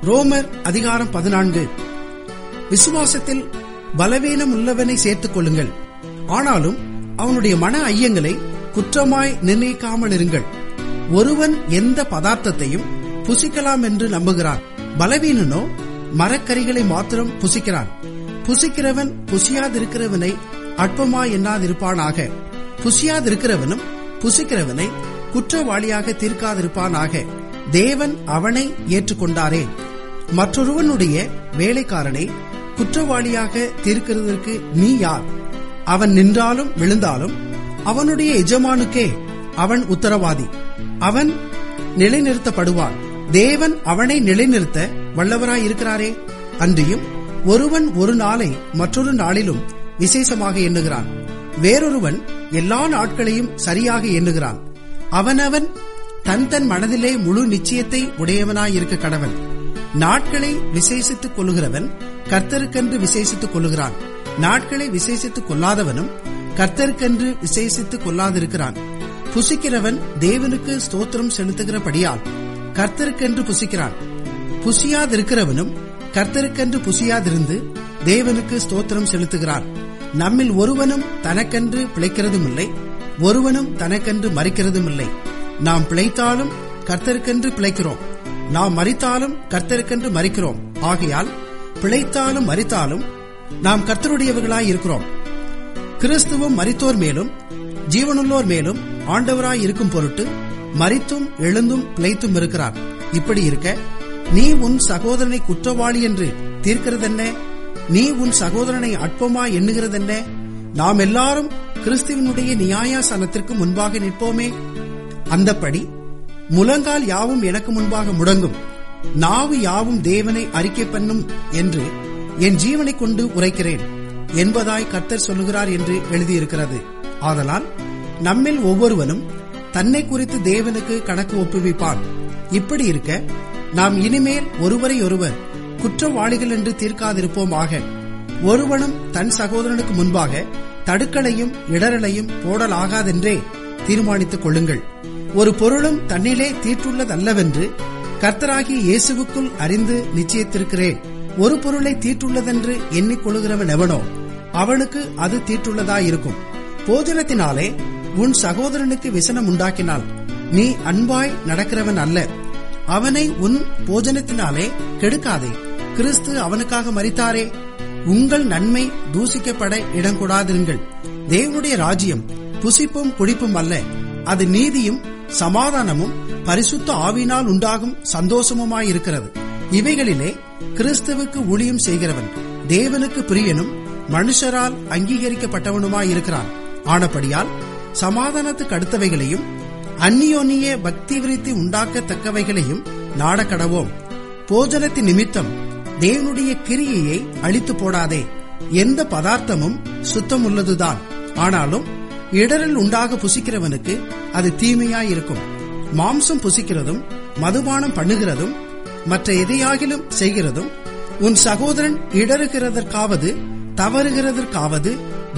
ரோமர் அதிகாரம் பதினான்கு விசுவாசத்தில் பலவீனம் உள்ளவனை சேர்த்துக் கொள்ளுங்கள் ஆனாலும் அவனுடைய மன ஐயங்களை குற்றமாய் நிர்ணயிக்காமல் இருங்கள் ஒருவன் எந்த பதார்த்தத்தையும் புசிக்கலாம் என்று நம்புகிறான் பலவீனனோ மரக்கறிகளை மாத்திரம் புசிக்கிறான் புசிக்கிறவன் புசியாதிருக்கிறவனை அற்பமாய் எண்ணாதிருப்பானாக புசியாதிருக்கிறவனும் புசிக்கிறவனை குற்றவாளியாக தீர்க்காதிருப்பானாக தேவன் அவனை ஏற்றுக்கொண்டாரே மற்றொருவனுடைய வேலைக்காரனை குற்றவாளியாக தீர்க்கிறதற்கு நீ யார் அவன் நின்றாலும் விழுந்தாலும் அவனுடைய எஜமானுக்கே அவன் உத்தரவாதி அவன் நிலைநிறுத்தப்படுவான் தேவன் அவனை நிலைநிறுத்த வல்லவராயிருக்கிறாரே அன்றியும் ஒருவன் ஒரு நாளை மற்றொரு நாளிலும் விசேஷமாக எண்ணுகிறான் வேறொருவன் எல்லா நாட்களையும் சரியாக எண்ணுகிறான் அவனவன் தன் தன் மனதிலே முழு நிச்சயத்தை உடையவனாயிருக்க கடவன் நாட்களை விசேஷித்துக் கொள்ளுகிறவன் கர்த்தருக்கென்று விசேஷித்துக் கொள்ளுகிறான் நாட்களை விசேஷித்துக் கொள்ளாதவனும் கர்த்தருக்கென்று விசேஷித்துக் கொள்ளாதிருக்கிறான் புசிக்கிறவன் தேவனுக்கு ஸ்தோத்திரம் செலுத்துகிறபடியால் கர்த்தருக்கென்று புசிக்கிறான் புசியாதிருக்கிறவனும் கர்த்தருக்கென்று புசியாதிருந்து தேவனுக்கு ஸ்தோத்திரம் செலுத்துகிறான் நம்மில் ஒருவனும் தனக்கென்று பிழைக்கிறதும் இல்லை ஒருவனும் தனக்கென்று மறிக்கிறதும் இல்லை நாம் பிழைத்தாலும் கர்த்தருக்கென்று பிழைக்கிறோம் நாம் மறித்தாலும் கர்த்தருக்கென்று மறிக்கிறோம் ஆகையால் பிழைத்தாலும் மறித்தாலும் நாம் கர்த்தருடையவர்களாய் இருக்கிறோம் கிறிஸ்துவும் மரித்தோர் மேலும் ஜீவனுள்ளோர் மேலும் ஆண்டவராய் இருக்கும் பொருட்டு மரித்தும் எழுந்தும் பிழைத்தும் இருக்கிறார் இப்படி இருக்க நீ உன் சகோதரனை குற்றவாளி என்று தீர்க்கிறதென்ன நீ உன் சகோதரனை அற்பமாய் எண்ணுகிறதென்ன நாம் எல்லாரும் கிறிஸ்துவனுடைய நியாயாசனத்திற்கு முன்பாக நிற்போமே அந்தப்படி முழங்கால் யாவும் எனக்கு முன்பாக முடங்கும் நாவு யாவும் தேவனை அறிக்கை பண்ணும் என்று என் ஜீவனை கொண்டு உரைக்கிறேன் என்பதாய் கர்த்தர் சொல்லுகிறார் என்று எழுதியிருக்கிறது ஆதலால் நம்மில் ஒவ்வொருவனும் தன்னை குறித்து தேவனுக்கு கணக்கு ஒப்புவிப்பான் இப்படி இருக்க நாம் இனிமேல் ஒருவரை ஒருவர் குற்றவாளிகள் என்று தீர்க்காதிருப்போமாக ஒருவனும் தன் சகோதரனுக்கு முன்பாக தடுக்கலையும் இடரலையும் போடலாகாதென்றே தீர்மானித்துக் கொள்ளுங்கள் ஒரு பொருளும் தன்னிலே தீட்டுள்ளதல்லவென்று கர்த்தராகிய இயேசுவுக்குள் அறிந்து நிச்சயித்திருக்கிறேன் ஒரு பொருளை தீட்டுள்ளதென்று எண்ணிக்கொள்கிறவன் எவனோ அவனுக்கு அது தீட்டுள்ளதாயிருக்கும் போஜனத்தினாலே உன் சகோதரனுக்கு விசனம் உண்டாக்கினால் நீ அன்பாய் நடக்கிறவன் அல்ல அவனை உன் போஜனத்தினாலே கெடுக்காதே கிறிஸ்து அவனுக்காக மறித்தாரே உங்கள் நன்மை தூசிக்கப்பட இடங்கூடாதிருங்கள் தேவனுடைய ராஜ்யம் புசிப்பும் குடிப்பும் அல்ல அது நீதியும் சமாதானமும் பரிசுத்த ஆவினால் உண்டாகும் சந்தோஷமுமாயிருக்கிறது இவைகளிலே கிறிஸ்துவுக்கு ஊழியம் செய்கிறவன் தேவனுக்கு பிரியனும் மனுஷரால் அங்கீகரிக்கப்பட்டவனுமாயிருக்கிறான் ஆனபடியால் சமாதானத்துக்கு அடுத்தவைகளையும் அந்நியோன்னிய பக்தி விருத்தி உண்டாக்கத்தக்கவைகளையும் நாடக்கடவோம் போஜனத்தின் நிமித்தம் தேவனுடைய கிரியையை அழித்து போடாதே எந்த பதார்த்தமும் சுத்தமுள்ளதுதான் ஆனாலும் இடரில் உண்டாக புசிக்கிறவனுக்கு அது தீமையாயிருக்கும் மாம்சம் புசிக்கிறதும் மதுபானம் பண்ணுகிறதும் மற்ற எதையாகிலும் செய்கிறதும் உன் சகோதரன் இடறுகிறதற்காவது தவறுகிறதற்காவது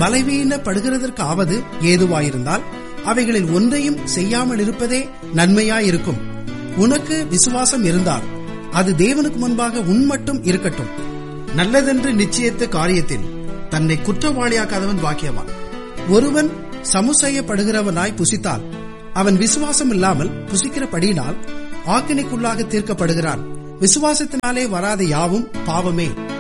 பலவீனப்படுகிறதற்காவது ஏதுவாயிருந்தால் அவைகளில் ஒன்றையும் செய்யாமல் இருப்பதே நன்மையாயிருக்கும் உனக்கு விசுவாசம் இருந்தால் அது தேவனுக்கு முன்பாக உன் மட்டும் இருக்கட்டும் நல்லதென்று நிச்சயித்த காரியத்தில் தன்னை குற்றவாளியாக்காதவன் பாக்கியவான் ஒருவன் சமுசெய்யப்படுகிறவனாய் புசித்தால் அவன் விசுவாசம் இல்லாமல் புசிக்கிறபடியினால் ஆக்கினைக்குள்ளாக தீர்க்கப்படுகிறான் விசுவாசத்தினாலே வராத யாவும் பாவமே